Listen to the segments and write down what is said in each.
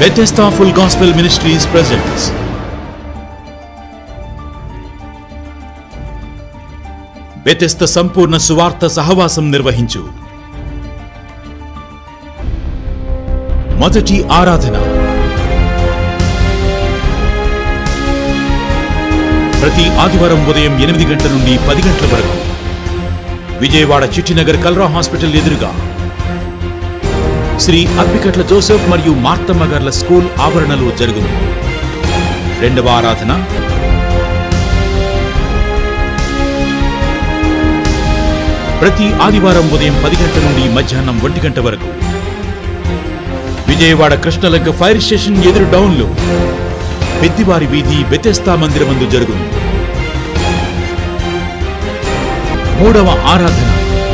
Bethesda Full Gospel Ministries presents Bethesda సంపూర్ణ సువార్త సహవాసం నిర్వహించు మొదటి ఆరాధన ప్రతి ఆదివారం ఉదయం ఎనిమిది గంటల నుండి పది గంటల వరకు విజయవాడ చిట్టినగర్ కల్రా హాస్పిటల్ ఎదురుగా శ్రీ అప్పికట్ల జోసెఫ్ మరియు మార్తమ్మ గార్ల స్కూల్ ఆవరణలో జరుగును రెండవ ఆరాధన ప్రతి ఆదివారం ఉదయం పది గంటల నుండి మధ్యాహ్నం ఒంటి గంట వరకు విజయవాడ కృష్ణలంక ఫైర్ స్టేషన్ ఎదురు డౌన్లో పెద్దివారి వీధి బెతెస్తా మందిరమందు జరుగును మూడవ ఆరాధన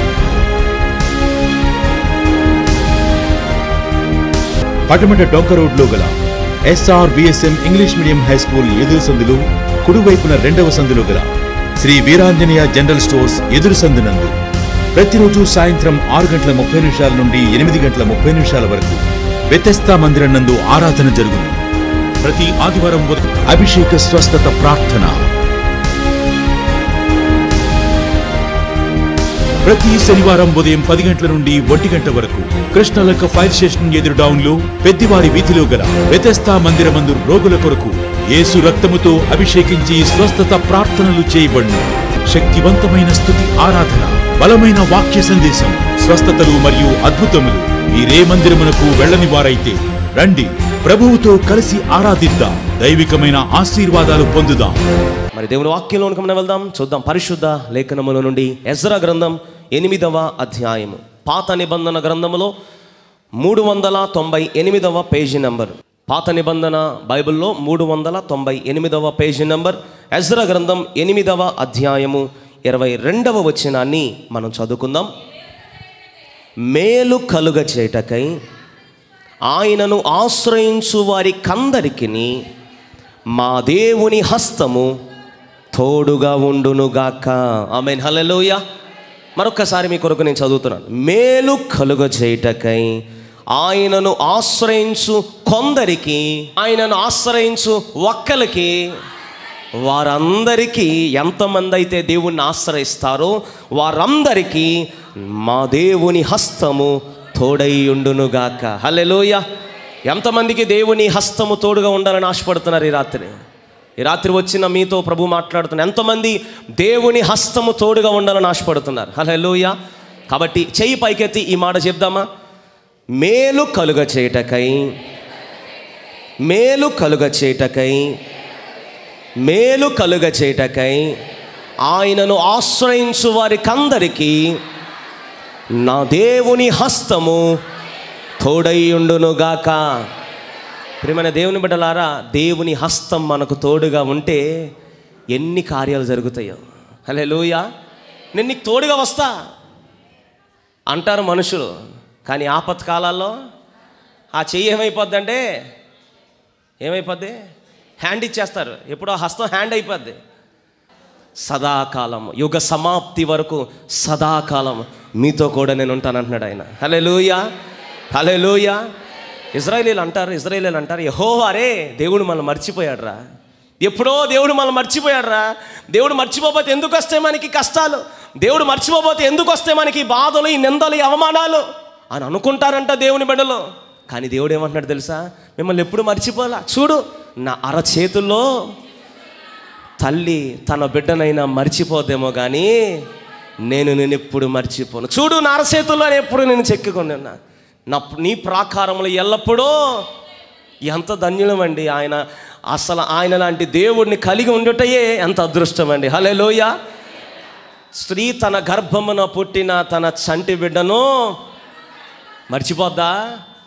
పటమట డొంక రోడ్లో గల SR VSM English medium high school ఎదురు సందులు కుడివైపున రెండవ సందులో గల శ్రీ వీరాంజనేయ జనరల్ స్టోర్స్ ఎదురు సందునందు ప్రతిరోజు సాయంత్రం ఆరు గంటల ముప్పై నిమిషాల నుండి ఎనిమిది గంటల ముప్పై నిమిషాల వరకు వ్యతస్థా మందిరం నందు ఆరాధన జరుగును ప్రతి ఆదివారం ఉదయం అభిషేక స్వస్థత ప్రార్థన ప్రతి శనివారం ఉదయం పది గంటల నుండి ఒంటి గంట వరకు కృష్ణలక్క ఫైర్ స్టేషన్ ఎదురు డౌన్లో పెద్దివారి వీధిలో గల వ్యతస్థా మందిరమందు రోగుల కొరకు యేసు రక్తముతో అభిషేకించి స్వస్థత ప్రార్థనలు చేయబడును శక్తివంతమైన స్థుతి ఆరాధన బలమైన వాక్య సందేశం స్వస్థతలు మరియు అద్భుతములు మీరే మందిరమునకు వెళ్ళని వారైతే రండి ప్రభువుతో కలిసి ఆరాధిద్దాం దైవికమైన ఆశీర్వాదాలు పొందుదాం మరి దేవుని వాక్యంలోనికి మనం వెళ్దాం చూద్దాం పరిశుద్ధ లేఖనముల నుండి ఎజ్రా గ్రంథం ఎనిమిదవ అధ్యాయము పాత నిబంధన గ్రంథములో మూడు వందల తొంభై ఎనిమిదవ పేజీ నంబర్ పాత నిబంధన బైబిల్లో మూడు వందల తొంభై ఎనిమిదవ పేజీ నంబర్ ఎజ్రా గ్రంథం ఎనిమిదవ అధ్యాయము ఇరవై రెండవ వచనాన్ని మనం చదువుకుందాం మేలు కలుగ చేటకై ఆయనను ఆశ్రయించు వారి కందరికి మా దేవుని హస్తము తోడుగా ఉండునుగాక ఆమె హలలోయ మరొక్కసారి మీ కొరకు నేను చదువుతున్నాను మేలు కలుగ చేయటకై ఆయనను ఆశ్రయించు కొందరికి ఆయనను ఆశ్రయించు ఒక్కలకి వారందరికీ ఎంతమంది అయితే దేవుణ్ణి ఆశ్రయిస్తారో వారందరికీ మా దేవుని హస్తము తోడై ఉండునుగాక హలెలోయ ఎంతమందికి దేవుని హస్తము తోడుగా ఉండాలని ఆశపడుతున్నారు ఈ రాత్రి ఈ రాత్రి వచ్చిన మీతో ప్రభు మాట్లాడుతున్నారు ఎంతమంది దేవుని హస్తము తోడుగా ఉండాలని ఆశపడుతున్నారు హలెలోయ కాబట్టి చెయ్యి పైకెత్తి ఈ మాట చెప్దామా మేలు కలుగ చేయటకై మేలు కలుగ చేయటకై మేలు కలుగ చేయటకై ఆయనను ఆశ్రయించు వారికందరికీ నా దేవుని హస్తము తోడైయుండునుగాక ప్రియమైన దేవుని బిడ్డలారా దేవుని హస్తం మనకు తోడుగా ఉంటే ఎన్ని కార్యాలు జరుగుతాయో హలే లూయ నేను నీకు తోడుగా వస్తా అంటారు మనుషులు కానీ ఆపత్కాలాల్లో ఆ చెయ్యి ఏమైపోద్ది అంటే ఏమైపోద్ది హ్యాండ్ ఇచ్చేస్తారు ఎప్పుడు ఆ హస్తం హ్యాండ్ అయిపోద్ది సదాకాలం యుగ సమాప్తి వరకు సదాకాలం మీతో కూడా నేను ఉంటాను అంటున్నాడు ఆయన హలే లూయ హలే లూయ ఇజ్రాయేలీలు అంటారు ఇజ్రాయేలీలు అంటారు యహో అరే దేవుడు మనల్ని మర్చిపోయాడు రా ఎప్పుడో దేవుడు మనల్ని మర్చిపోయాడు రా దేవుడు మర్చిపోతే ఎందుకు వస్తాయి మనకి కష్టాలు దేవుడు మర్చిపోతే ఎందుకు వస్తాయి మనకి ఈ బాధలు ఈ నిందలు ఈ అవమానాలు అని అనుకుంటారంట దేవుని బిడ్డలో కానీ దేవుడు ఏమంటున్నాడు తెలుసా మిమ్మల్ని ఎప్పుడు మర్చిపోలా చూడు నా అరచేతుల్లో తల్లి తన బిడ్డనైనా మర్చిపోదేమో కానీ నేను నేను ఎప్పుడు మర్చిపోను చూడు నా అరచేతుల్లో ఎప్పుడు నేను చెక్కుకొని ఉన్నా నా నీ ప్రాకారంలో ఎల్లప్పుడూ ఎంత ధన్యులమండి ఆయన అసలు ఆయన లాంటి దేవుడిని కలిగి ఉండుటయే ఎంత అదృష్టం అండి హలే లోయ స్త్రీ తన గర్భమున పుట్టిన తన చంటి బిడ్డను మర్చిపోద్దా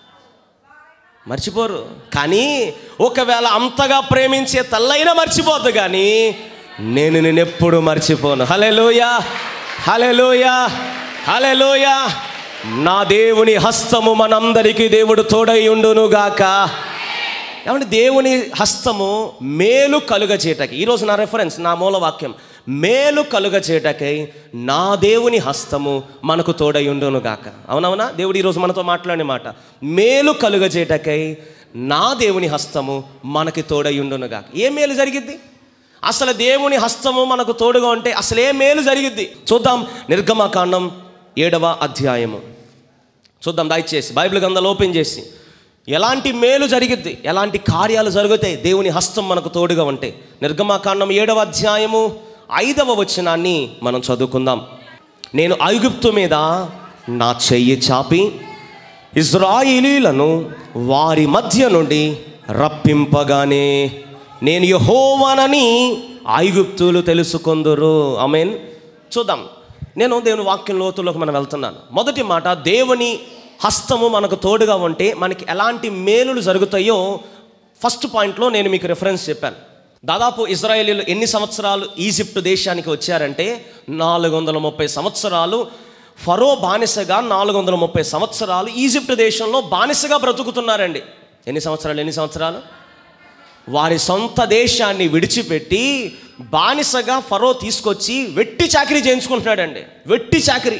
మర్చిపోరు కానీ ఒకవేళ అంతగా ప్రేమించే తల్లైనా మర్చిపోద్దు కానీ నేను నేను ఎప్పుడు మర్చిపోను హలెలోయ హలెలోయ హలెలోయ నా దేవుని హస్తము మనందరికీ దేవుడు తోడై ఉండునుగాక ఏమంటే దేవుని హస్తము మేలు కలుగ చేయటకి ఈరోజు నా రెఫరెన్స్ నా మూల వాక్యం మేలు కలుగ చేయటకై నా దేవుని హస్తము మనకు తోడై ఉండును గాక అవునవునా దేవుడు ఈరోజు మనతో మాట్లాడిన మాట మేలు కలుగ చేయటకై నా దేవుని హస్తము మనకి తోడయుండునుగా ఏ మేలు జరిగిద్ది అసలు దేవుని హస్తము మనకు తోడుగా ఉంటే అసలు ఏ మేలు జరిగిద్ది చూద్దాం నిర్గమకాండం ఏడవ అధ్యాయము చూద్దాం దయచేసి బైబిల్ గ్రంథాలు ఓపెన్ చేసి ఎలాంటి మేలు జరిగిద్ది ఎలాంటి కార్యాలు జరుగుతాయి దేవుని హస్తం మనకు తోడుగా ఉంటే నిర్గమాకాండం ఏడవ అధ్యాయము ఐదవ వచనాన్ని మనం చదువుకుందాం నేను ఐగుప్తు మీద నా చెయ్యి చాపి ఇజ్రాయిలీలను వారి మధ్య నుండి రప్పింపగానే నేను యహోవానని ఐగుప్తులు తెలుసుకొందురు మీన్ చూద్దాం నేను దేవుని వాక్యం లోతులోకి మనం వెళ్తున్నాను మొదటి మాట దేవుని హస్తము మనకు తోడుగా ఉంటే మనకి ఎలాంటి మేలులు జరుగుతాయో ఫస్ట్ పాయింట్లో నేను మీకు రిఫరెన్స్ చెప్పాను దాదాపు ఇజ్రాయేలీలు ఎన్ని సంవత్సరాలు ఈజిప్ట్ దేశానికి వచ్చారంటే నాలుగు వందల ముప్పై సంవత్సరాలు ఫరో బానిసగా నాలుగు వందల ముప్పై సంవత్సరాలు ఈజిప్ట్ దేశంలో బానిసగా బ్రతుకుతున్నారండి ఎన్ని సంవత్సరాలు ఎన్ని సంవత్సరాలు వారి సొంత దేశాన్ని విడిచిపెట్టి బానిసగా ఫరో తీసుకొచ్చి వెట్టి చాకరీ చేయించుకుంటున్నాడండి వెట్టి చాకరీ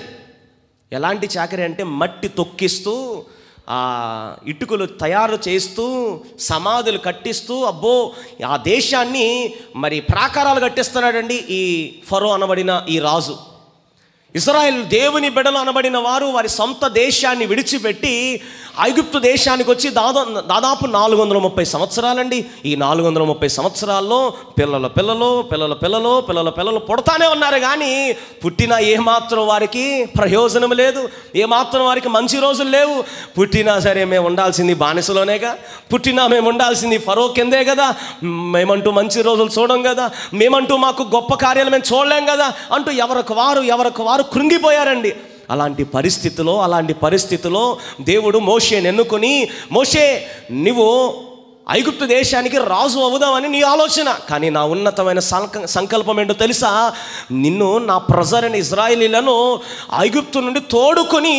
ఎలాంటి చాకరీ అంటే మట్టి తొక్కిస్తూ ఆ ఇటుకలు తయారు చేస్తూ సమాధులు కట్టిస్తూ అబ్బో ఆ దేశాన్ని మరి ప్రాకారాలు కట్టిస్తున్నాడండి ఈ ఫరో అనబడిన ఈ రాజు ఇజ్రాయెల్ దేవుని బిడలు అనబడిన వారు వారి సొంత దేశాన్ని విడిచిపెట్టి ఐగుప్తు దేశానికి వచ్చి దాదా దాదాపు నాలుగు వందల ముప్పై సంవత్సరాలండి ఈ నాలుగు వందల ముప్పై సంవత్సరాల్లో పిల్లల పిల్లలు పిల్లల పిల్లలు పిల్లల పిల్లలు పుడతానే ఉన్నారు కానీ పుట్టిన ఏమాత్రం వారికి ప్రయోజనం లేదు ఏమాత్రం వారికి మంచి రోజులు లేవు పుట్టినా సరే మేము ఉండాల్సింది బానిసలోనేగా పుట్టినా మేము ఉండాల్సింది ఫరో కిందే కదా మేమంటూ మంచి రోజులు చూడం కదా మేమంటూ మాకు గొప్ప కార్యాలు మేము చూడలేం కదా అంటూ ఎవరికి వారు ఎవరికి వారు కృంగిపోయారండి అలాంటి పరిస్థితిలో అలాంటి పరిస్థితిలో దేవుడు మోషేని ఎన్నుకొని మోషే నువ్వు ఐగుప్తు దేశానికి రాజు అవుదామని నీ ఆలోచన కానీ నా ఉన్నతమైన సంక సంకల్పం ఏంటో తెలుసా నిన్ను నా ప్రజలని ఇజ్రాయిలీలను ఐగుప్తు నుండి తోడుకొని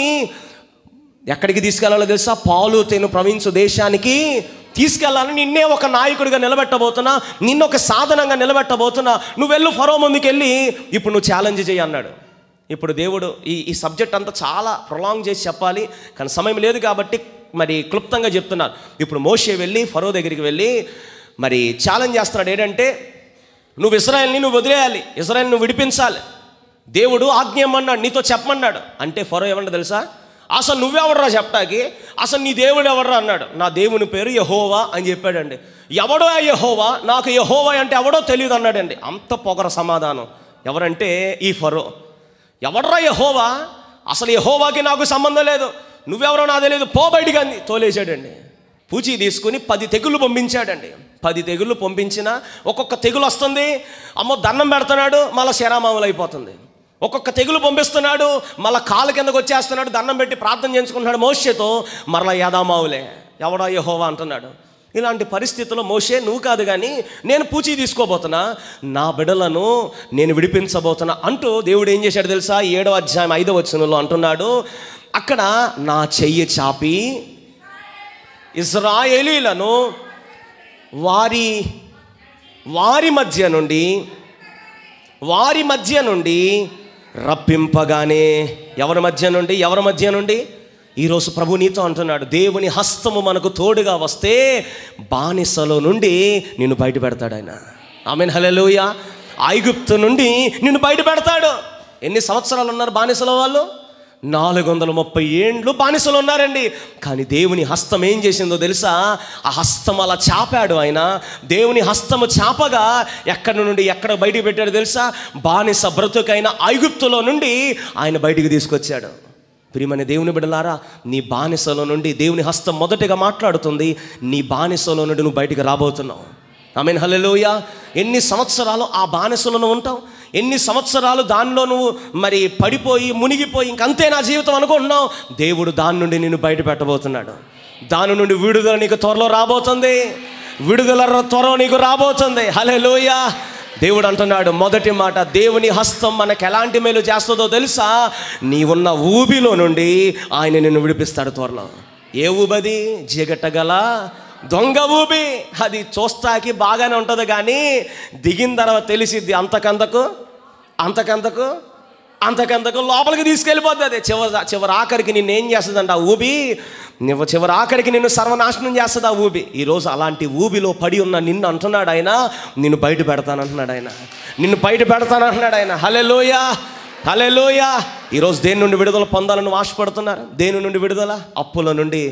ఎక్కడికి తీసుకెళ్లాలో తెలుసా పాలు తేను ప్రవించు దేశానికి తీసుకెళ్ళాలని నిన్నే ఒక నాయకుడిగా నిలబెట్టబోతున్నా నిన్ను ఒక సాధనంగా నిలబెట్టబోతున్నా నువ్వు వెళ్ళు ఫరో ముందుకు వెళ్ళి ఇప్పుడు నువ్వు ఛాలెంజ్ చేయి అన్నాడు ఇప్పుడు దేవుడు ఈ ఈ సబ్జెక్ట్ అంతా చాలా ప్రొలాంగ్ చేసి చెప్పాలి కానీ సమయం లేదు కాబట్టి మరి క్లుప్తంగా చెప్తున్నాను ఇప్పుడు మోషే వెళ్ళి ఫరో దగ్గరికి వెళ్ళి మరి ఛాలెంజ్ చేస్తున్నాడు ఏంటంటే నువ్వు ఇజ్రాయెల్ని నువ్వు వదిలేయాలి ఇజ్రాయెల్ నువ్వు విడిపించాలి దేవుడు ఆజ్ఞ ఇమ్మన్నాడు నీతో చెప్పమన్నాడు అంటే ఫరో ఏమన్నా తెలుసా అసలు నువ్వెవడరా చెప్పటానికి అసలు నీ దేవుడు ఎవడరా అన్నాడు నా దేవుని పేరు యహోవా అని చెప్పాడండి ఎవడో ఆ యహోవా నాకు యహోవా అంటే ఎవడో తెలియదు అన్నాడండి అంత పొగర సమాధానం ఎవరంటే ఈ ఫరో ఎవడరా యహోవా అసలు యహోవాకి నాకు సంబంధం లేదు నువ్వెవరో నాకు తెలియదు పో బయటికి అంది తోలేసాడండి పూచి తీసుకుని పది తెగుళ్ళు పంపించాడండి పది తెగుళ్ళు పంపించిన ఒక్కొక్క తెగులు వస్తుంది అమ్మో దండం పెడుతున్నాడు మళ్ళీ శరామాములు అయిపోతుంది ఒక్కొక్క తెగులు పంపిస్తున్నాడు మళ్ళీ కాలు కిందకు వచ్చేస్తున్నాడు దండం పెట్టి ప్రార్థన చేయించుకుంటున్నాడు మోషేతో మరలా యాదామావులే ఎవడా యహోవా అంటున్నాడు ఇలాంటి పరిస్థితుల్లో మోషే నువ్వు కాదు కానీ నేను పూచి తీసుకోబోతున్నా నా బిడలను నేను విడిపించబోతున్నా అంటూ దేవుడు ఏం చేశాడు తెలుసా ఏడో అధ్యాయం ఐదో వచనంలో అంటున్నాడు అక్కడ నా చెయ్యి చాపి ఇజ్రాయేలీలను వారి వారి మధ్య నుండి వారి మధ్య నుండి రప్పింపగానే ఎవరి మధ్య నుండి ఎవరి మధ్య నుండి ఈరోజు ప్రభు నీతో అంటున్నాడు దేవుని హస్తము మనకు తోడుగా వస్తే బానిసలో నుండి నిన్ను బయట పెడతాడు ఆయన ఆమెన్ హలెలూయ ఐగుప్తు నుండి నిన్ను బయట పెడతాడు ఎన్ని సంవత్సరాలు ఉన్నారు బానిసల వాళ్ళు నాలుగు వందల ముప్పై ఏండ్లు బానిసలు ఉన్నారండి కానీ దేవుని హస్తం ఏం చేసిందో తెలుసా ఆ హస్తం అలా చాపాడు ఆయన దేవుని హస్తము చాపగా ఎక్కడి నుండి ఎక్కడ బయటికి పెట్టాడు తెలుసా బానిస బ్రతుకైన ఐగుప్తులో నుండి ఆయన బయటికి తీసుకొచ్చాడు ప్రియమైన దేవుని బిడలారా నీ బానిసలో నుండి దేవుని హస్తం మొదటిగా మాట్లాడుతుంది నీ బానిసలో నుండి నువ్వు బయటికి రాబోతున్నావు ఐ మీన్ హలోయ ఎన్ని సంవత్సరాలు ఆ బానిసలను ఉంటావు ఎన్ని సంవత్సరాలు దానిలో నువ్వు మరి పడిపోయి మునిగిపోయి ఇంకంతే నా జీవితం అనుకుంటున్నావు దేవుడు దాని నుండి నిన్ను బయట పెట్టబోతున్నాడు దాని నుండి విడుదల నీకు త్వరలో రాబోతుంది విడుదల త్వర నీకు రాబోతుంది హలే దేవుడు అంటున్నాడు మొదటి మాట దేవుని హస్తం మనకు ఎలాంటి మేలు చేస్తుందో తెలుసా నీ ఉన్న ఊబిలో నుండి ఆయన నిన్ను విడిపిస్తాడు త్వరలో ఏ ఊబది జిగటగల దొంగ ఊబి అది చూస్తాకి బాగానే ఉంటుంది కానీ దిగిన తర్వాత తెలిసిద్ది అంతకంతకు అంతకంతకు అంతకంతకు లోపలికి తీసుకెళ్ళిపోద్ది అది చివరి చివరి ఆఖరికి నిన్ను ఏం చేస్తుందంట ఆ ఊబి నువ్వు చివరి ఆఖరికి నిన్ను సర్వనాశనం చేస్తుంది ఆ ఊబి ఈరోజు అలాంటి ఊబిలో పడి ఉన్న నిన్ను అంటున్నాడు ఆయన నిన్ను బయట పెడతానంటున్నాడు ఆయన నిన్ను బయట పెడతానంటున్నాడు ఆయన హలే లోయ హలే లోయ ఈరోజు దేని నుండి విడుదల పొందాలని ఆశపడుతున్నారు దేని నుండి విడుదల అప్పుల నుండి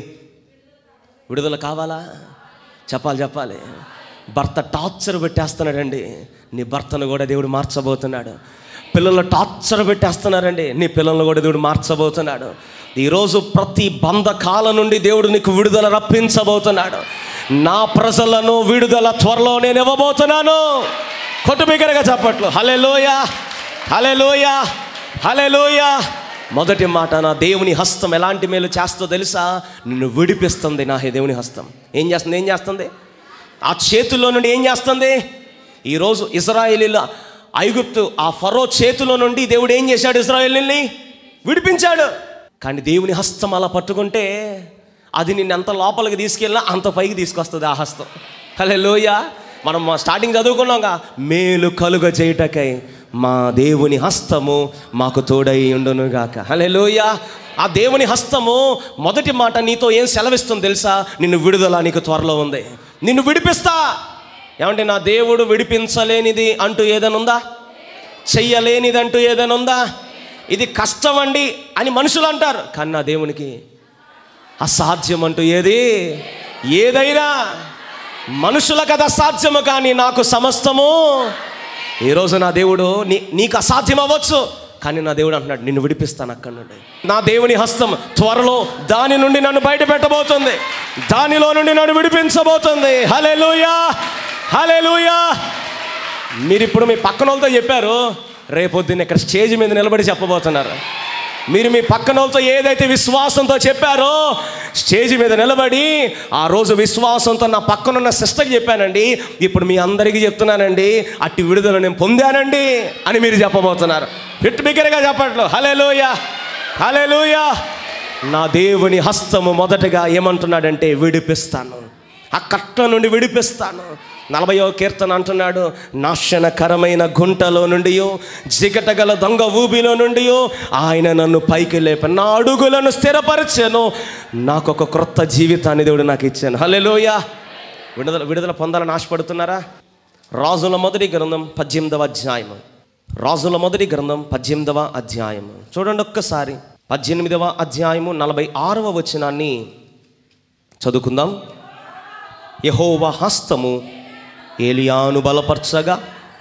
విడుదల కావాలా చెప్పాలి చెప్పాలి భర్త టార్చర్ పెట్టేస్తున్నాడండి నీ భర్తను కూడా దేవుడు మార్చబోతున్నాడు పిల్లలు టార్చర్ పెట్టేస్తున్నారండి నీ పిల్లలను కూడా దేవుడు మార్చబోతున్నాడు ఈరోజు ప్రతి బంధకాల నుండి దేవుడు నీకు విడుదల రప్పించబోతున్నాడు నా ప్రజలను విడుదల త్వరలో నేను ఇవ్వబోతున్నాను కొట్టు బిగ్గరగా చెప్పట్లు హలే లోయ హలే లోయ హలే లోయ మొదటి మాట నా దేవుని హస్తం ఎలాంటి మేలు చేస్తో తెలుసా నిన్ను విడిపిస్తుంది నా హే దేవుని హస్తం ఏం చేస్తుంది ఏం చేస్తుంది ఆ చేతుల్లో నుండి ఏం చేస్తుంది ఈరోజు ఇజ్రాయేలీల ఐగుప్తు ఆ ఫరో చేతిలో నుండి దేవుడు ఏం చేశాడు ఇజ్రాయేలీని విడిపించాడు కానీ దేవుని హస్తం అలా పట్టుకుంటే అది నిన్ను ఎంత లోపలికి తీసుకెళ్ళినా అంత పైకి తీసుకొస్తుంది ఆ హస్తం హలే లోయ మనం మా స్టార్టింగ్ చదువుకున్నాంగా మేలు కలుగ చేయుటకై మా దేవుని హస్తము మాకు తోడై ఉండును గాక హలే లోయ ఆ దేవుని హస్తము మొదటి మాట నీతో ఏం సెలవిస్తుంది తెలుసా నిన్ను విడుదల నీకు త్వరలో ఉంది నిన్ను విడిపిస్తా ఏమంటే నా దేవుడు విడిపించలేనిది అంటూ ఏదైనా ఉందా చెయ్యలేనిది అంటూ ఏదైనా ఉందా ఇది కష్టం అండి అని మనుషులు అంటారు కానీ నా దేవునికి అసాధ్యం అంటూ ఏది ఏదైనా మనుషులకు అది అసాధ్యము కానీ నాకు సమస్తము ఈరోజు నా దేవుడు నీ నీకు అసాధ్యం అవ్వచ్చు కానీ నా దేవుడు అంటున్నాడు నిన్ను విడిపిస్తాను అక్కడి నుండి నా దేవుని హస్తం త్వరలో దాని నుండి నన్ను బయట పెట్టబోతుంది దానిలో నుండి నన్ను విడిపించబోతుంది హలే లూయా హలే లూయా మీరు ఇప్పుడు మీ పక్కన వాళ్ళతో చెప్పారు రేపొద్దున్న ఇక్కడ స్టేజ్ మీద నిలబడి చెప్పబోతున్నారు మీరు మీ పక్కన వాళ్ళతో ఏదైతే విశ్వాసంతో చెప్పారో స్టేజ్ మీద నిలబడి ఆ రోజు విశ్వాసంతో నా పక్కనున్న సిస్టర్కి చెప్పానండి ఇప్పుడు మీ అందరికీ చెప్తున్నానండి అట్టి విడుదల నేను పొందానండి అని మీరు చెప్పబోతున్నారు పిట్టు బిగ్గరగా చెప్పట్లు హలే లోయ హలే నా దేవుని హస్తము మొదటగా ఏమంటున్నాడంటే విడిపిస్తాను ఆ కట్ట నుండి విడిపిస్తాను నలభయో కీర్తన అంటున్నాడు నాశనకరమైన గుంటలో నుండి జిగటగల దొంగ ఊబిలో నుండి ఆయన నన్ను పైకి లేప నా అడుగులను స్థిరపరిచాను నాకు ఒక క్రొత్త జీవితాన్ని దేవుడు నాకు ఇచ్చాను హలెలోయ విడుదల విడుదల పొందాలని ఆశపడుతున్నారా రాజుల మొదటి గ్రంథం పద్దెనిమిదవ అధ్యాయము రాజుల మొదటి గ్రంథం పద్దెనిమిదవ అధ్యాయము చూడండి ఒక్కసారి పద్దెనిమిదవ అధ్యాయము నలభై ఆరవ వచనాన్ని చదువుకుందాం యహోవ హస్తము ఏలియాను బలపరచగా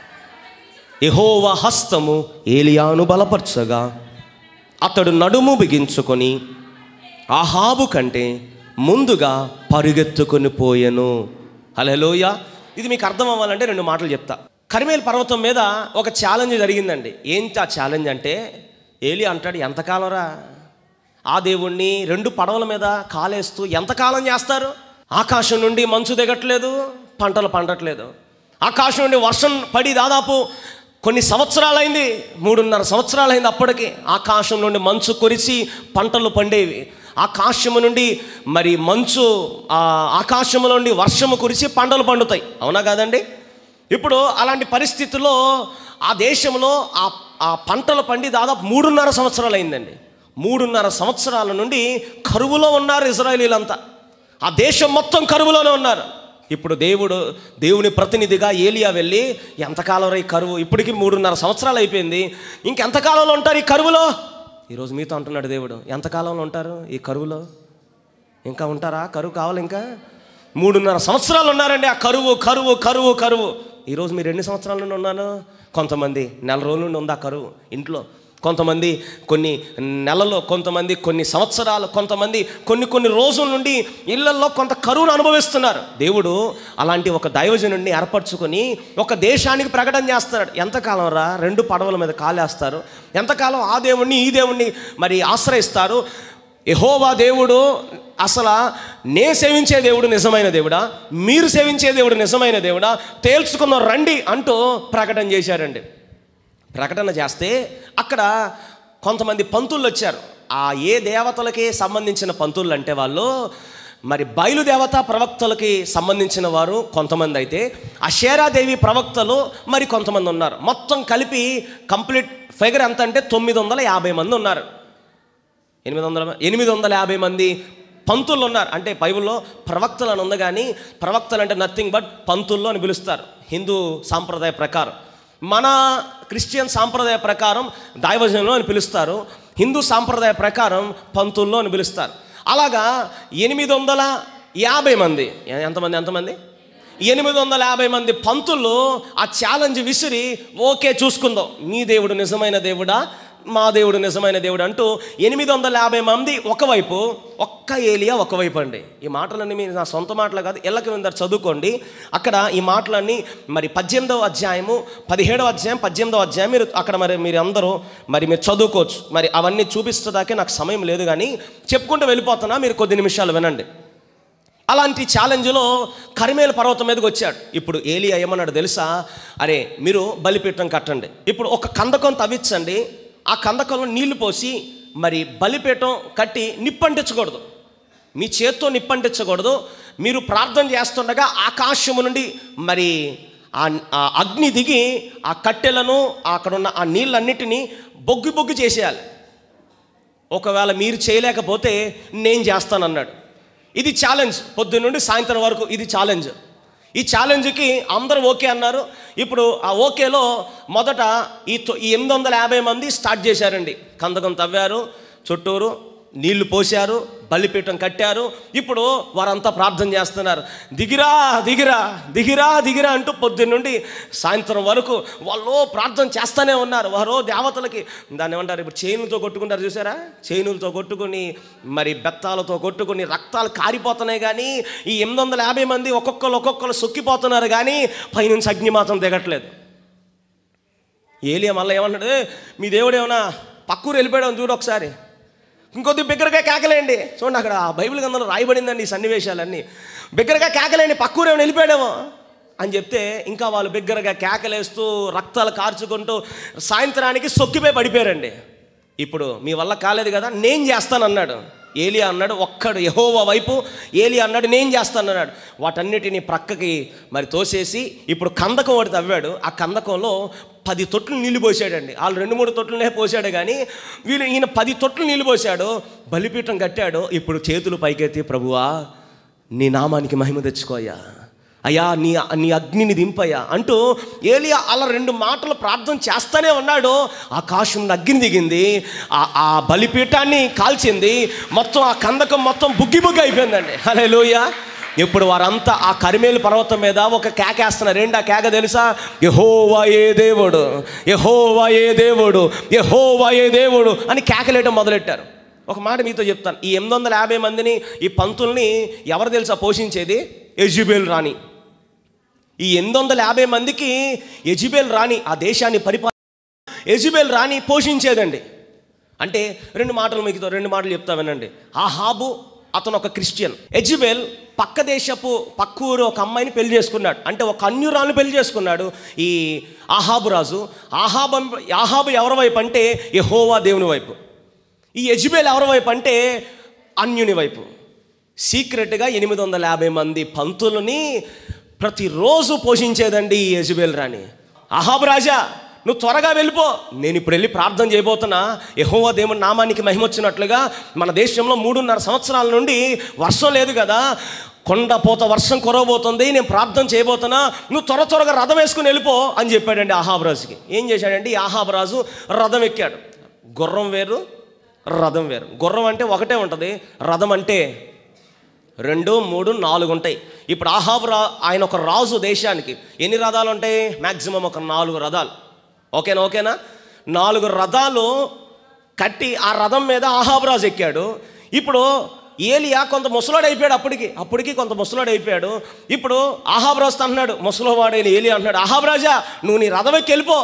యహోవ హస్తము ఏలియాను బలపరచగా అతడు నడుము బిగించుకొని ఆహాబు కంటే ముందుగా పరుగెత్తుకొని పోయెను హలోయ ఇది మీకు అర్థం అవ్వాలంటే రెండు మాటలు చెప్తా కరిమేలు పర్వతం మీద ఒక ఛాలెంజ్ జరిగిందండి ఏంటి ఆ ఛాలెంజ్ అంటే ఏలి అంటాడు ఎంతకాలంరా ఆ దేవుణ్ణి రెండు పడవల మీద కాలేస్తూ ఎంతకాలం చేస్తారు ఆకాశం నుండి మంచు దిగట్లేదు పంటలు పండట్లేదు ఆకాశం నుండి వర్షం పడి దాదాపు కొన్ని సంవత్సరాలైంది మూడున్నర సంవత్సరాలైంది అప్పటికి ఆకాశం నుండి మంచు కురిసి పంటలు పండేవి ఆకాశము నుండి మరి మంచు ఆ ఆకాశము నుండి వర్షము కురిసి పంటలు పండుతాయి అవునా కాదండి ఇప్పుడు అలాంటి పరిస్థితుల్లో ఆ దేశంలో ఆ ఆ పంటలు పండి దాదాపు మూడున్నర సంవత్సరాలు అయిందండి మూడున్నర సంవత్సరాల నుండి కరువులో ఉన్నారు ఇజ్రాయలీలంతా ఆ దేశం మొత్తం కరువులోనే ఉన్నారు ఇప్పుడు దేవుడు దేవుని ప్రతినిధిగా ఏలియా వెళ్ళి ఎంతకాలం రా ఈ కరువు ఇప్పటికి మూడున్నర సంవత్సరాలు అయిపోయింది ఇంకెంతకాలంలో ఉంటారు ఈ కరువులో ఈరోజు మీతో అంటున్నాడు దేవుడు ఎంతకాలంలో ఉంటారు ఈ కరువులో ఇంకా ఉంటారా కరువు కావాలి ఇంకా మూడున్నర సంవత్సరాలు ఉన్నారండి ఆ కరువు కరువు కరువు కరువు ఈరోజు మీరు ఎన్ని సంవత్సరాల నుండి ఉన్నారు కొంతమంది నెల రోజుల నుండి ఉంది ఆ కరువు ఇంట్లో కొంతమంది కొన్ని నెలలు కొంతమంది కొన్ని సంవత్సరాలు కొంతమంది కొన్ని కొన్ని రోజుల నుండి ఇళ్లలో కొంత కరువును అనుభవిస్తున్నారు దేవుడు అలాంటి ఒక దైవజనుడిని ఏర్పరచుకొని ఒక దేశానికి ప్రకటన చేస్తున్నాడు ఎంతకాలం రా రెండు పడవల మీద కాలేస్తారు ఎంతకాలం ఆ దేవుణ్ణి ఈ దేవుణ్ణి మరి ఆశ్రయిస్తారు యహోవా దేవుడు అసలు నే సేవించే దేవుడు నిజమైన దేవుడా మీరు సేవించే దేవుడు నిజమైన దేవుడా తేల్చుకున్న రండి అంటూ ప్రకటన చేశారండి ప్రకటన చేస్తే అక్కడ కొంతమంది పంతులు వచ్చారు ఆ ఏ దేవతలకి సంబంధించిన పంతులు అంటే వాళ్ళు మరి బయలుదేవత ప్రవక్తలకి సంబంధించిన వారు కొంతమంది అయితే అషేరాదేవి ప్రవక్తలు మరి కొంతమంది ఉన్నారు మొత్తం కలిపి కంప్లీట్ ఫిగర్ ఎంత అంటే తొమ్మిది వందల యాభై మంది ఉన్నారు ఎనిమిది వందల ఎనిమిది వందల యాభై మంది పంతులు ఉన్నారు అంటే బైబిల్లో ప్రవక్తలు అని ఉంది కానీ ప్రవక్తలు అంటే నథింగ్ బట్ పంతుల్లో అని పిలుస్తారు హిందూ సాంప్రదాయ ప్రకారం మన క్రిస్టియన్ సాంప్రదాయ ప్రకారం దైవజనంలో అని పిలుస్తారు హిందూ సాంప్రదాయ ప్రకారం పంతుల్లో అని పిలుస్తారు అలాగా ఎనిమిది వందల యాభై మంది ఎ- ఎంతమంది ఎంతమంది ఎనిమిది వందల యాభై మంది పంతులు ఆ ఛాలెంజ్ విసిరి ఓకే చూసుకుందాం మీ దేవుడు నిజమైన దేవుడా మా దేవుడు నిజమైన దేవుడు అంటూ ఎనిమిది వందల యాభై మంది ఒకవైపు ఒక్క ఏలియా ఒకవైపు అండి ఈ మాటలన్నీ మీరు నా సొంత మాటలు కాదు ఎల్లకి విందరు చదువుకోండి అక్కడ ఈ మాటలన్నీ మరి పద్దెనిమిదవ అధ్యాయము పదిహేడవ అధ్యాయం పద్దెనిమిదవ అధ్యాయం మీరు అక్కడ మరి మీరు అందరూ మరి మీరు చదువుకోవచ్చు మరి అవన్నీ చూపిస్తుందాకే నాకు సమయం లేదు కానీ చెప్పుకుంటూ వెళ్ళిపోతున్నా మీరు కొద్ది నిమిషాలు వినండి అలాంటి ఛాలెంజ్లో కరిమేల పర్వతం మీదకి వచ్చాడు ఇప్పుడు ఏలియా ఏమన్నాడు తెలుసా అరే మీరు బలిపీఠం కట్టండి ఇప్పుడు ఒక కందకం తవ్వించండి ఆ కందకంలో నీళ్లు పోసి మరి బలిపీఠం కట్టి నిప్పంటించకూడదు మీ చేత్తో నిప్పంటించకూడదు మీరు ప్రార్థన చేస్తుండగా ఆకాశము నుండి మరి ఆ ఆ అగ్ని దిగి ఆ కట్టెలను అక్కడ ఉన్న ఆ నీళ్ళన్నిటినీ బొగ్గు బొగ్గు చేసేయాలి ఒకవేళ మీరు చేయలేకపోతే నేను చేస్తానన్నాడు ఇది ఛాలెంజ్ పొద్దున్న నుండి సాయంత్రం వరకు ఇది ఛాలెంజ్ ఈ ఛాలెంజ్కి అందరూ ఓకే అన్నారు ఇప్పుడు ఆ ఓకేలో మొదట ఈ తొ- ఈ ఎనిమిది వందల యాభై మంది స్టార్ట్ చేశారండి కందకం తవ్వారు చుట్టూరు నీళ్లు పోశారు బలిపీఠం కట్టారు ఇప్పుడు వారంతా ప్రార్థన చేస్తున్నారు దిగిరా దిగిరా దిగిరా దిగిరా అంటూ పొద్దున్న నుండి సాయంత్రం వరకు వాళ్ళు ప్రార్థన చేస్తూనే ఉన్నారు వారు దేవతలకి దాన్ని ఏమంటారు ఇప్పుడు చైనులతో కొట్టుకుంటారు చూసారా చైనులతో కొట్టుకుని మరి బెత్తాలతో కొట్టుకుని రక్తాలు కారిపోతున్నాయి కానీ ఈ ఎనిమిది వందల యాభై మంది ఒక్కొక్కరు ఒక్కొక్కరు సొక్కిపోతున్నారు కానీ పైనుంచి అగ్ని మాత్రం దిగట్లేదు ఏలియా మళ్ళీ ఏమన్నాడు "ఏ, మీ దేవుడు ఏమన్నా పక్కూరు వెళ్ళిపోయాడు చూడు ఒకసారి ఇంకొద్ది బిగ్గరగా కేకలేండి చూడండి అక్కడ ఆ బైబిల్ గ్రంథంలో రాయబడిందండి ఈ సన్నివేశాలన్నీ బిగ్గరగా కేకలేండి పక్కూరు ఏమైనా వెళ్ళిపోయాడేమో అని చెప్తే ఇంకా వాళ్ళు బిగ్గరగా కేకలేస్తూ రక్తాలు కార్చుకుంటూ సాయంత్రానికి సొక్కిపోయి పడిపోయారండి ఇప్పుడు మీ వల్ల కాలేదు కదా నేను చేస్తానన్నాడు ఏలియా అన్నాడు ఒక్కడు యహోవా వైపు ఏలియా అన్నాడు నేను చేస్తానన్నాడు వాటన్నిటిని ప్రక్కకి మరి తోసేసి ఇప్పుడు కందకం ఒకటి తవ్వాడు ఆ కందకంలో పది తొట్లు నీళ్లు పోసాడండి వాళ్ళు రెండు మూడు తొట్లనే పోసాడు కానీ వీళ్ళు ఈయన పది తొట్లు నీళ్లు పోసాడు బలిపీఠం కట్టాడు ఇప్పుడు చేతులు పైకెత్తి ప్రభువా నీ నామానికి మహిమ తెచ్చుకోయ్యా అయ్యా నీ నీ అగ్నిని దింపయ్యా అంటూ ఏలియా అలా రెండు మాటలు ప్రార్థన చేస్తూనే ఉన్నాడు ఆకాశం అగ్ని దిగింది ఆ ఆ బలిపీఠాన్ని కాల్చింది మొత్తం ఆ కందకం మొత్తం బుగ్గి బుగ్గి అయిపోయిందండి హలే ఇప్పుడు వారంతా ఆ కరిమేలు పర్వతం మీద ఒక కేకేస్తున్నారు ఏంటి ఆ కేక తెలుసా యహోవా ఏ దేవుడు యహోవా ఏ దేవుడు యహోవా ఏ దేవుడు అని కేకలేయడం మొదలెట్టారు ఒక మాట మీతో చెప్తాను ఈ ఎనిమిది వందల యాభై మందిని ఈ పంతుల్ని ఎవరు తెలుసా పోషించేది ఎజుబేల్ రాణి ఈ ఎనిమిది వందల యాభై మందికి ఎజిబేల్ రాణి ఆ దేశాన్ని పరిపాల ఎజిబేల్ రాణి పోషించేదండి అంటే రెండు మాటలు మీకు రెండు మాటలు చెప్తా వినండి ఆహాబు అతను ఒక క్రిస్టియన్ ఎజిబేల్ పక్క దేశపు పక్క ఊరు ఒక అమ్మాయిని పెళ్లి చేసుకున్నాడు అంటే ఒక అన్యురాలను పెళ్లి చేసుకున్నాడు ఈ ఆహాబు రాజు ఆహాబు ఆహాబు ఎవరి వైపు అంటే యెహోవా దేవుని వైపు ఈ ఎజిబేల్ ఎవరి వైపు అంటే అన్యుని వైపు సీక్రెట్గా ఎనిమిది వందల యాభై మంది పంతులని ప్రతిరోజు పోషించేదండి ఈ యజబేల్ రాణి అహాబ్ రాజా నువ్వు త్వరగా వెళ్ళిపో నేను ఇప్పుడు వెళ్ళి ప్రార్థన చేయబోతున్నా యెహోవా దేవుని నామానికి మహిమొచ్చినట్లుగా మన దేశంలో మూడున్నర సంవత్సరాల నుండి వర్షం లేదు కదా కొండ పోత వర్షం కురవబోతుంది నేను ప్రార్థన చేయబోతున్నా నువ్వు త్వర త్వరగా రథం వేసుకుని వెళ్ళిపో అని చెప్పాడండి ఆహాబ్ రాజుకి ఏం చేశాడంటే ఈ ఆహాబ్ రాజు రథం ఎక్కాడు గుర్రం వేరు రథం వేరు గుర్రం అంటే ఒకటే ఉంటుంది రథం అంటే రెండు మూడు నాలుగు ఉంటాయి ఇప్పుడు ఆహాబు రా ఆయన ఒక రాజు దేశానికి ఎన్ని రథాలు ఉంటాయి మ్యాక్సిమం ఒక నాలుగు రథాలు ఓకేనా ఓకేనా నాలుగు రథాలు కట్టి ఆ రథం మీద ఆహాబు రాజు ఎక్కాడు ఇప్పుడు ఏలియా కొంత ముసలాడు అయిపోయాడు అప్పటికి అప్పటికి కొంత ముసలాడు అయిపోయాడు ఇప్పుడు ఆహాబు రాజు అంటున్నాడు ముసలివాడైన ఏలియా అంటున్నాడు ఆహాబు రాజా నువ్వు నీ రథం ఎక్కి వెళ్ళిపో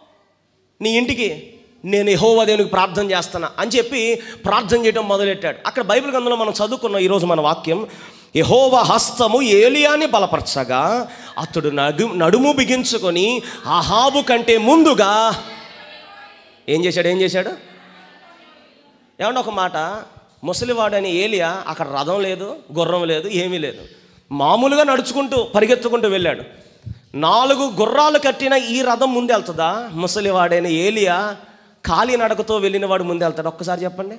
నీ ఇంటికి నేను యెహోవా దేవునికి ప్రార్థన చేస్తానా అని చెప్పి ప్రార్థన చేయడం మొదలెట్టాడు అక్కడ బైబిల్ గ్రంథంలో మనం చదువుకున్న ఈరోజు మన వాక్యం యహోవ హస్తము ఏలియాని బలపరచగా అతడు నడు నడుము బిగించుకొని అహాబు కంటే ముందుగా ఏం చేశాడు ఏం చేశాడు ఏమన్నా ఒక మాట ముసలివాడని ఏలియా అక్కడ రథం లేదు గుర్రం లేదు ఏమీ లేదు మామూలుగా నడుచుకుంటూ పరిగెత్తుకుంటూ వెళ్ళాడు నాలుగు గుర్రాలు కట్టిన ఈ రథం ముందు వెళ్తుందా ముసలివాడైన ఏలియా ఖాళీ నడకతో వెళ్ళిన వాడు ముందు వెళ్తాడు ఒక్కసారి చెప్పండి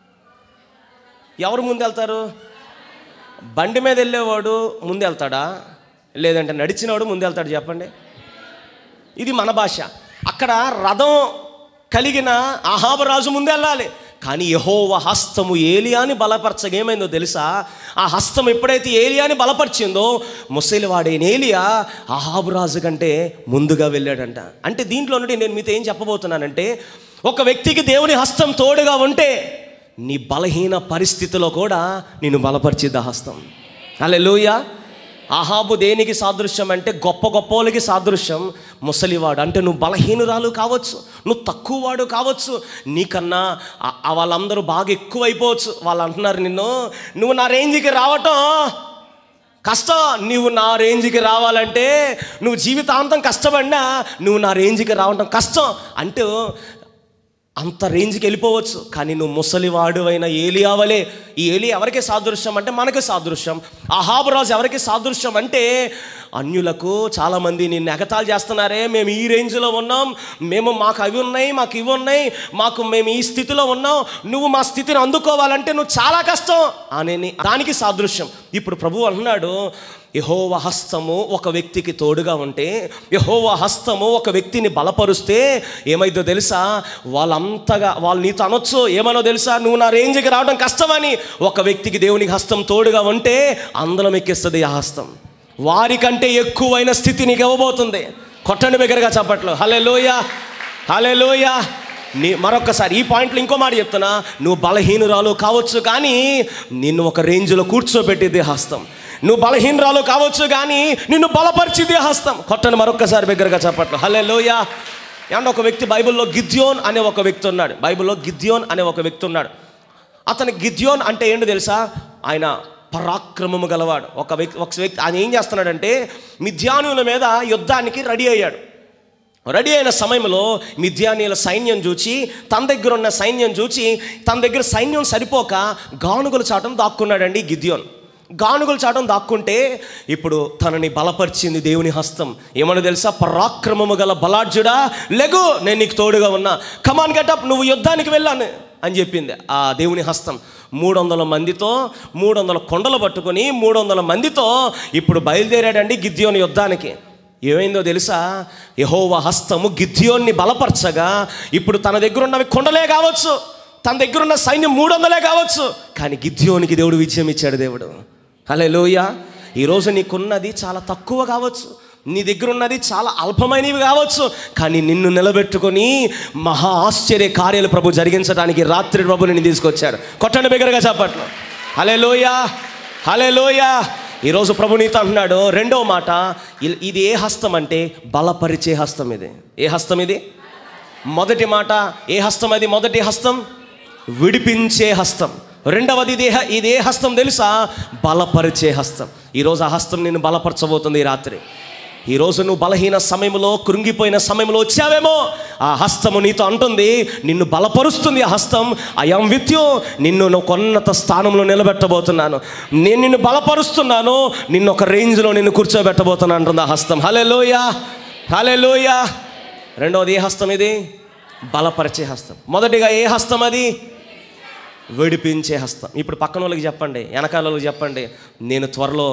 ఎవరు ముందు వెళ్తారు బండి మీద వెళ్ళేవాడు ముందు వెళ్తాడా లేదంటే నడిచినవాడు ముందు వెళ్తాడు చెప్పండి ఇది మన భాష అక్కడ రథం కలిగిన అహాబరాజు ముందు వెళ్ళాలి కానీ యహోవ హస్తము ఏలియాని బలపరచగా ఏమైందో తెలుసా ఆ హస్తం ఎప్పుడైతే ఏలియాని బలపరిచిందో ముసలివాడైన ఏలియా అహాబురాజు కంటే ముందుగా వెళ్ళాడంట అంటే దీంట్లో నుండి నేను మీతో ఏం చెప్పబోతున్నానంటే ఒక వ్యక్తికి దేవుని హస్తం తోడుగా ఉంటే నీ బలహీన పరిస్థితిలో కూడా నేను బలపరిచిద్ది ఆ హస్తం అలెలుయా అహాబు దేనికి సాదృశ్యం అంటే గొప్ప గొప్ప వాళ్ళకి సాదృశ్యం ముసలివాడు అంటే నువ్వు బలహీనురాలు కావచ్చు నువ్వు తక్కువ వాడు కావచ్చు నీకన్నా ఆ- ఆ వాళ్ళందరూ బాగా ఎక్కువ అయిపోవచ్చు వాళ్ళు అంటున్నారు నిన్ను నువ్వు నా రేంజ్కి రావటం కష్టం నువ్వు నా రేంజ్కి రావాలంటే నువ్వు జీవితాంతం కష్టపడినా నువ్వు నా రేంజ్కి రావటం కష్టం అంటూ అంత రేంజ్కి వెళ్ళిపోవచ్చు కానీ నువ్వు ముసలివాడు అయిన ఏలియావలే ఈ ఏలి ఎవరికి సాదృశ్యం అంటే మనకి సాదృశ్యం అహాబురాజు ఎవరికి సాదృశ్యం అంటే అన్యులకు చాలామంది నిన్ను ఎగతాలు చేస్తున్నారే మేము ఈ రేంజ్లో ఉన్నాం మేము మాకు అవి ఉన్నాయి మాకు ఇవి ఉన్నాయి మాకు మేము ఈ స్థితిలో ఉన్నాం నువ్వు మా స్థితిని అందుకోవాలంటే నువ్వు చాలా కష్టం అని దానికి సాదృశ్యం ఇప్పుడు ప్రభు అంటున్నాడు యహోవ హస్తము ఒక వ్యక్తికి తోడుగా ఉంటే యహోవ హస్తము ఒక వ్యక్తిని బలపరుస్తే ఏమైందో తెలుసా వాళ్ళంతగా వాళ్ళు నీతో అనొచ్చు ఏమనో తెలుసా నువ్వు నా రేంజ్కి రావడం కష్టమని ఒక వ్యక్తికి దేవునికి హస్తం తోడుగా ఉంటే అందరం ఎక్కిస్తుంది ఆ హస్తం వారికంటే ఎక్కువైన స్థితి నీకు ఇవ్వబోతుంది కొట్టండి బిగ్గరగా చప్పట్లు హలే లోయ హలే లోయ నీ మరొకసారి ఈ పాయింట్లో ఇంకో మాట చెప్తున్నా నువ్వు బలహీనురాలు కావచ్చు కానీ నిన్ను ఒక రేంజ్లో కూర్చోబెట్టింది హస్తం నువ్వు బలహీనరాలు కావచ్చు కానీ నిన్ను బలపరిచింది హస్తం కొట్టని మరొకసారి బిగ్గరగా చెప్పట్లు హలే లోయ ఏమన్నా ఒక వ్యక్తి బైబిల్లో గిద్యోన్ అనే ఒక వ్యక్తి ఉన్నాడు బైబిల్లో గిద్యోన్ అనే ఒక వ్యక్తి ఉన్నాడు అతని గిద్యోన్ అంటే ఏంటో తెలుసా ఆయన పరాక్రమము గలవాడు ఒక వ్యక్తి ఒక వ్యక్తి ఆయన ఏం చేస్తున్నాడంటే మిథ్యానుల మీద యుద్ధానికి రెడీ అయ్యాడు రెడీ అయిన సమయంలో మిథ్యానీయుల సైన్యం చూచి తన దగ్గర ఉన్న సైన్యం చూచి తన దగ్గర సైన్యం సరిపోక గానుగుల చాటం దాక్కున్నాడండి గిద్యోన్ గానుగుల చాటం దాక్కుంటే ఇప్పుడు తనని బలపరిచింది దేవుని హస్తం ఏమని తెలుసా పరాక్రమము గల బలాఢ్యుడా లెగు నేను నీకు తోడుగా ఉన్నా కమాన్ గెటప్ నువ్వు యుద్ధానికి వెళ్ళాను అని చెప్పింది ఆ దేవుని హస్తం మూడు వందల మందితో మూడు వందల కొండలు పట్టుకొని మూడు వందల మందితో ఇప్పుడు బయలుదేరాడండి గిద్యోని యుద్ధానికి ఏమైందో తెలుసా యహోవ హస్తము గిద్యోన్ని బలపరచగా ఇప్పుడు తన దగ్గర ఉన్నవి కొండలే కావచ్చు తన దగ్గర ఉన్న సైన్యం మూడు వందలే కావచ్చు కానీ గిద్యోనికి దేవుడు విజయం ఇచ్చాడు దేవుడు హలే లోయ ఈరోజు నీకున్నది చాలా తక్కువ కావచ్చు నీ దగ్గర ఉన్నది చాలా అల్పమైనవి కావచ్చు కానీ నిన్ను నిలబెట్టుకొని మహా ఆశ్చర్య కార్యాలు ప్రభు జరిగించడానికి రాత్రి ప్రభు నిన్ను తీసుకొచ్చాడు కొట్టండి బిగ్గరగా చెప్పట్లు హలే లోయ హలే లోయ ఈరోజు ప్రభు నీతో అంటున్నాడు రెండో మాట ఇ- ఇది ఏ హస్తం అంటే బలపరిచే హస్తం ఇది ఏ హస్తం ఇది మొదటి మాట ఏ హస్తం అది మొదటి హస్తం విడిపించే హస్తం రెండవది ఇది ఏ- ఇది ఏ హస్తం తెలుసా బలపరిచే హస్తం ఈరోజు ఆ హస్తం నిన్ను బలపరచబోతుంది ఈ రాత్రి ఈరోజు నువ్వు బలహీన సమయంలో కృంగిపోయిన సమయంలో వచ్చావేమో ఆ హస్తము నీతో అంటుంది నిన్ను బలపరుస్తుంది ఆ హస్తం అయం విత్యు నిన్ను ఒక ఉన్నత స్థానంలో నిలబెట్టబోతున్నాను నేను నిన్ను బలపరుస్తున్నాను నిన్ను ఒక రేంజ్లో నిన్ను కూర్చోబెట్టబోతున్నాను అంటుంది ఆ హస్తం హలే లోయ హలే లోయ రెండవది ఏ హస్తం ఇది బలపరిచే హస్తం మొదటిగా ఏ హస్తం అది విడిపించే హస్తం ఇప్పుడు పక్కన వాళ్ళకి చెప్పండి వెనకాల వాళ్ళకి చెప్పండి నేను త్వరలో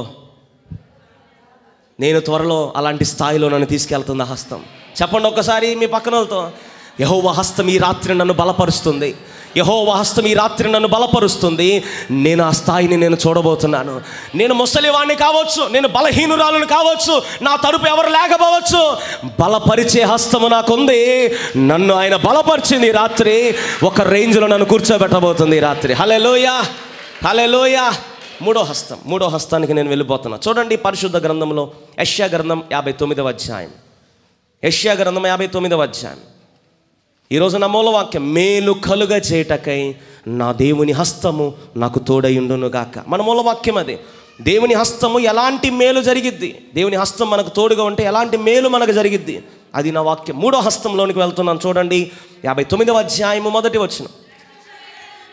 నేను త్వరలో అలాంటి స్థాయిలో నన్ను తీసుకెళ్తుంది ఆ హస్తం చెప్పండి ఒక్కసారి మీ పక్కన వాళ్ళతో యహోవ హస్తం ఈ రాత్రి నన్ను బలపరుస్తుంది యహోవ హస్తం ఈ రాత్రి నన్ను బలపరుస్తుంది నేను ఆ స్థాయిని నేను చూడబోతున్నాను నేను ముసలివాణ్ణి కావచ్చు నేను బలహీనురాలను కావచ్చు నా తరపు ఎవరు లేకపోవచ్చు బలపరిచే హస్తము నాకుంది నన్ను ఆయన బలపరిచింది ఈ రాత్రి ఒక రేంజ్లో నన్ను కూర్చోబెట్టబోతుంది ఈ రాత్రి హలే లోయ హలే లోయ మూడో హస్తం మూడో హస్తానికి నేను వెళ్ళిపోతున్నా చూడండి పరిశుద్ధ గ్రంథంలో యష్యా గ్రంథం యాభై తొమ్మిదవ అధ్యాయం యష్యా గ్రంథం యాభై తొమ్మిదవ అధ్యాయం ఈరోజు నా మూలవాక్యం మేలు కలుగ చేటకై నా దేవుని హస్తము నాకు తోడయుండును గాక మన మూలవాక్యం అది దేవుని హస్తము ఎలాంటి మేలు జరిగిద్ది దేవుని హస్తం మనకు తోడుగా ఉంటే ఎలాంటి మేలు మనకు జరిగిద్ది అది నా వాక్యం మూడో హస్తంలోనికి వెళ్తున్నాను చూడండి యాభై తొమ్మిదవ అధ్యాయము మొదటి వచ్చిన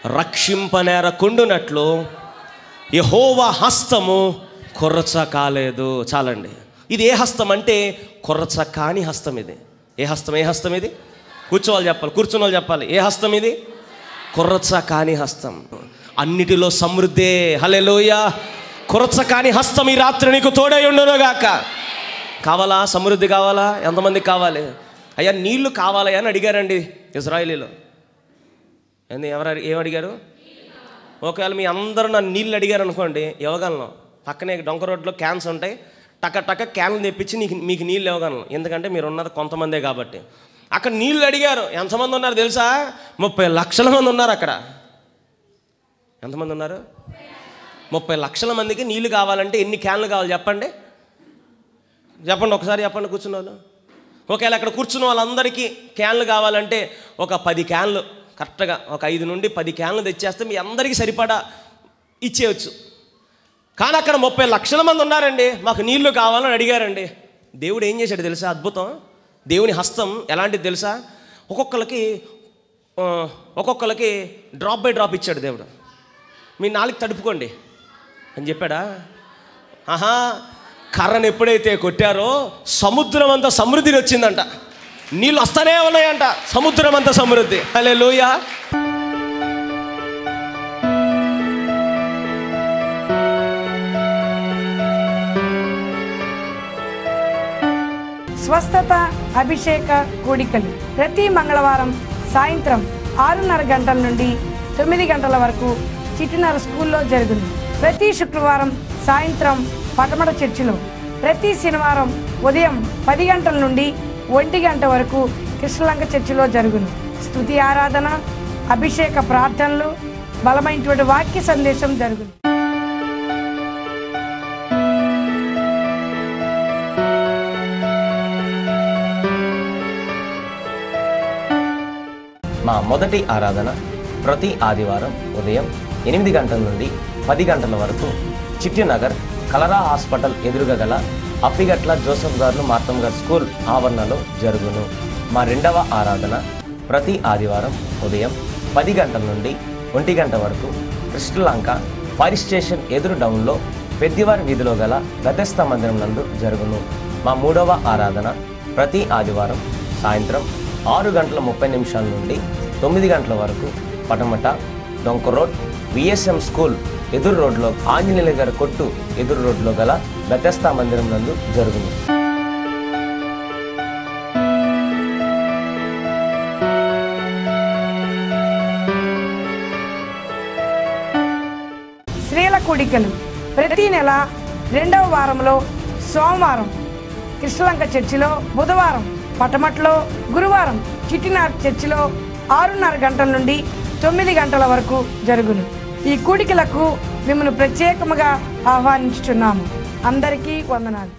రక్షింపనేరకుండునట్లు యహోవా హస్తము కొర్రచ కాలేదు చాలండి ఇది ఏ హస్తం అంటే కొర్రచ కాని హస్తం ఇది ఏ హస్తం ఏ హస్తం ఇది కూర్చోవాలి చెప్పాలి కూర్చున్న వాళ్ళు చెప్పాలి ఏ హస్తం ఇది కొర్రచ కాని హస్తం అన్నిటిలో సమృద్ధే హలెలోయ కొరచ కాని హస్తం ఈ రాత్రి నీకు తోడై ఉండునుగాక కావాలా సమృద్ధి కావాలా ఎంతమందికి కావాలి అయ్యా నీళ్లు కావాలా అని అడిగారండి ఇజ్రాయిలీలో ఏంది ఎవరు అడి- ఏం అడిగారు ఒకవేళ మీ అందరూ నన్ను నీళ్ళు అడిగారు అనుకోండి ఇవ్వగలను పక్కనే డొంక రోడ్లో క్యాన్స్ ఉంటాయి టక్క టక్క క్యాన్లు తెప్పించి నీకు మీకు నీళ్ళు ఇవ్వగలను ఎందుకంటే మీరు ఉన్నది కొంతమందే కాబట్టి అక్కడ నీళ్ళు అడిగారు ఎంతమంది ఉన్నారు తెలుసా ముప్పై లక్షల మంది ఉన్నారు అక్కడ ఎంతమంది ఉన్నారు ముప్పై లక్షల మందికి నీళ్ళు కావాలంటే ఎన్ని క్యాన్లు కావాలి చెప్పండి చెప్పండి ఒకసారి చెప్పండి కూర్చున్న వాళ్ళు ఒకవేళ అక్కడ కూర్చున్న వాళ్ళందరికీ క్యాన్లు కావాలంటే ఒక పది క్యాన్లు కరెక్ట్గా ఒక ఐదు నుండి పది క్యాన్లు తెచ్చేస్తే మీ అందరికీ సరిపడా ఇచ్చేయచ్చు కానీ అక్కడ ముప్పై లక్షల మంది ఉన్నారండి మాకు నీళ్లు కావాలని అడిగారండి దేవుడు ఏం చేశాడు తెలుసా అద్భుతం దేవుని హస్తం ఎలాంటిది తెలుసా ఒక్కొక్కరికి ఆ, ఒక్కొక్కరికి డ్రాప్ బై డ్రాప్ ఇచ్చాడు దేవుడు మీ నాలుగు తడుపుకోండి అని చెప్పాడా ఆహా కర్రను ఎప్పుడైతే కొట్టారో సముద్రం అంతా సమృద్ధిని వచ్చిందంట నీళ్ళు వస్తానే ఉన్నాయంట సముద్రం అంతా సమృద్ధి అలే లోయ స్వస్థత అభిషేక కూడికలు ప్రతి మంగళవారం సాయంత్రం ఆరున్నర గంటల నుండి తొమ్మిది గంటల వరకు చిట్టినర స్కూల్లో జరుగును ప్రతి శుక్రవారం సాయంత్రం పటమట చర్చిలో ప్రతి శనివారం ఉదయం పది గంటల నుండి ఒంటి గంట వరకు కృష్ణలంక చర్చిలో జరుగును స్తుతి ఆరాధన అభిషేక ప్రార్థనలు బలమైనటువంటి వాక్య సందేశం జరుగును మా మొదటి ఆరాధన ప్రతి ఆదివారం ఉదయం ఎనిమిది గంటల నుండి పది గంటల వరకు చిట్టినగర్ కలరా హాస్పిటల్ ఎదురుగా గల అప్పిగట్ల జోసఫ్ గారు మార్తం గారు స్కూల్ ఆవరణలో జరుగును మా రెండవ ఆరాధన ప్రతి ఆదివారం ఉదయం పది గంటల నుండి ఒంటి గంట వరకు కృష్ణలంక ఫైర్ స్టేషన్ ఎదురు డౌన్లో పెద్దివారి వీధిలో గల గతస్థ మందిరం నందు జరుగును మా మూడవ ఆరాధన ప్రతి ఆదివారం సాయంత్రం ఆరు గంటల ముప్పై నిమిషాల నుండి తొమ్మిది గంటల వరకు పటమట డొంక రోడ్ విఎస్ఎం స్కూల్ ఎదురు రోడ్లో ఆంజనేయుల గారి కొట్టు ఎదురు రోడ్లో గల బెతస్తా మందిరం నందు జరుగును స్త్రీల కూడికలు ప్రతి నెల రెండవ వారంలో సోమవారం కృష్ణలంక చర్చిలో బుధవారం పటమట్లో గురువారం చిట్టినార్ చర్చిలో ఆరున్నర గంటల నుండి తొమ్మిది గంటల వరకు జరుగును ఈ కూడికలకు మిమ్మల్ని ప్రత్యేకముగా ఆహ్వానించుచున్నాము అందరికీ వందనాలు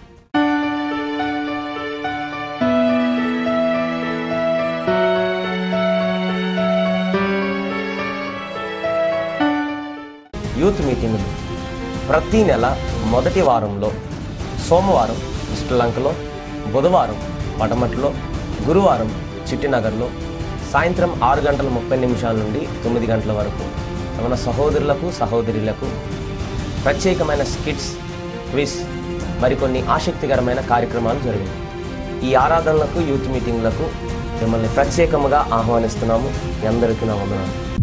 యూత్ మీటింగులు ప్రతి నెల మొదటి వారంలో సోమవారం శ్రీలంకలో బుధవారం పటమట్లో గురువారం చిట్టినగర్లో సాయంత్రం ఆరు గంటల ముప్పై నిమిషాల నుండి తొమ్మిది గంటల వరకు మన సహోదరులకు సహోదరులకు ప్రత్యేకమైన స్కిట్స్ క్విజ్ మరికొన్ని ఆసక్తికరమైన కార్యక్రమాలు జరిగాయి ఈ ఆరాధనలకు యూత్ మీటింగ్లకు మిమ్మల్ని ప్రత్యేకముగా ఆహ్వానిస్తున్నాము మీ అందరికీ నా వందనాలు